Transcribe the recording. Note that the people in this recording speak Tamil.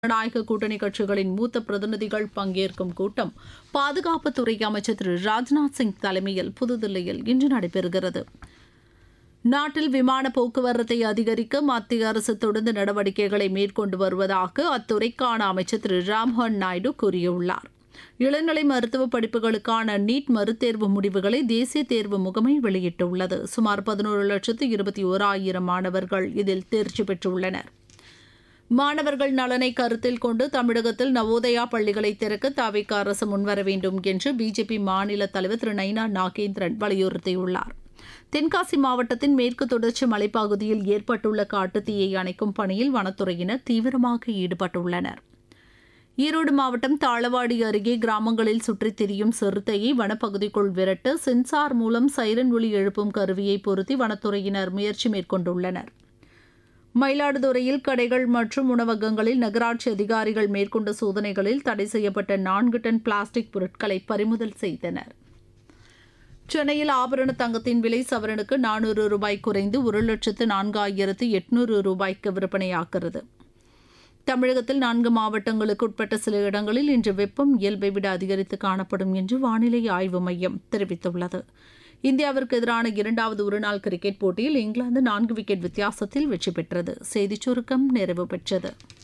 ஜனநாயக கூட்டணி கட்சிகளின் மூத்த பிரதிநிதிகள் பங்கேற்கும் கூட்டம் பாதுகாப்புத்துறை அமைச்சர் திரு ராஜ்நாத் சிங் தலைமையில் புதுதில்லியில் இன்று நடைபெறுகிறது நாட்டில் விமான போக்குவரத்தை அதிகரிக்க மத்திய அரசு தொடர்ந்து நடவடிக்கைகளை மேற்கொண்டு வருவதாக அத்துறைக்கான அமைச்சர் திரு ராம்மோகன் நாயுடு கூறியுள்ளார் இளநிலை மருத்துவ படிப்புகளுக்கான நீட் மறுதேர்வு முடிவுகளை தேசிய தேர்வு முகமை வெளியிட்டுள்ளது சுமார் பதினோரு லட்சத்து இருபத்தி ஓராயிரம் மாணவர்கள் இதில் தேர்ச்சி பெற்றுள்ளனர் மாணவர்கள் நலனை கருத்தில் கொண்டு தமிழகத்தில் நவோதயா பள்ளிகளை திறக்க தாவிக அரசு முன்வர வேண்டும் என்று பிஜேபி மாநில தலைவர் திரு நைனா நாகேந்திரன் வலியுறுத்தியுள்ளார் தென்காசி மாவட்டத்தின் மேற்கு தொடர்ச்சி மலைப்பகுதியில் ஏற்பட்டுள்ள காட்டுத்தீயை அணைக்கும் பணியில் வனத்துறையினர் தீவிரமாக ஈடுபட்டுள்ளனர் ஈரோடு மாவட்டம் தாளவாடி அருகே கிராமங்களில் சுற்றித் திரியும் சிறுத்தையை வனப்பகுதிக்குள் விரட்ட சென்சார் மூலம் சைரன் ஒலி எழுப்பும் கருவியை பொருத்தி வனத்துறையினர் முயற்சி மேற்கொண்டுள்ளனர் மயிலாடுதுறையில் கடைகள் மற்றும் உணவகங்களில் நகராட்சி அதிகாரிகள் மேற்கொண்ட சோதனைகளில் தடை செய்யப்பட்ட நான்கு டன் பிளாஸ்டிக் பொருட்களை பறிமுதல் செய்தனர் சென்னையில் ஆபரண தங்கத்தின் விலை சவரனுக்கு நானூறு ரூபாய் குறைந்து ஒரு லட்சத்து நான்காயிரத்து எட்நூறு ரூபாய்க்கு விற்பனையாகிறது தமிழகத்தில் நான்கு மாவட்டங்களுக்கு உட்பட்ட சில இடங்களில் இன்று வெப்பம் இயல்பை விட அதிகரித்து காணப்படும் என்று வானிலை ஆய்வு மையம் தெரிவித்துள்ளது இந்தியாவிற்கு எதிரான இரண்டாவது ஒருநாள் கிரிக்கெட் போட்டியில் இங்கிலாந்து நான்கு விக்கெட் வித்தியாசத்தில் வெற்றி பெற்றது செய்திச் சுருக்கம் நிறைவு பெற்றது